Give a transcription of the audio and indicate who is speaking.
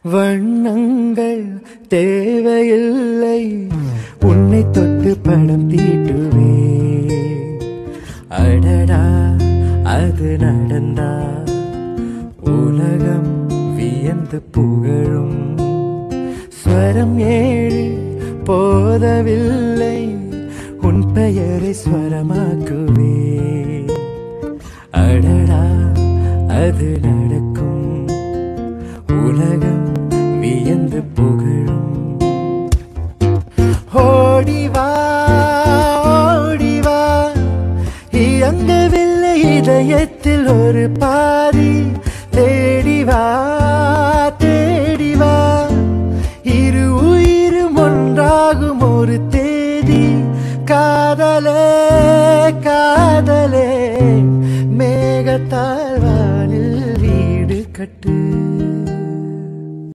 Speaker 1: வண்ணங்கள் தேவையில்லை உன்னை தொட்டு படம் தீட்டுவே அடடா அது நடந்தா உலகம் வியந்து புகழும் ஸ்வரம் ஏழு போதவில்லை உன் பெயரை ஸ்வரமாக்குவே அடடா அது நடக்கும் உலகம் வியந்து போ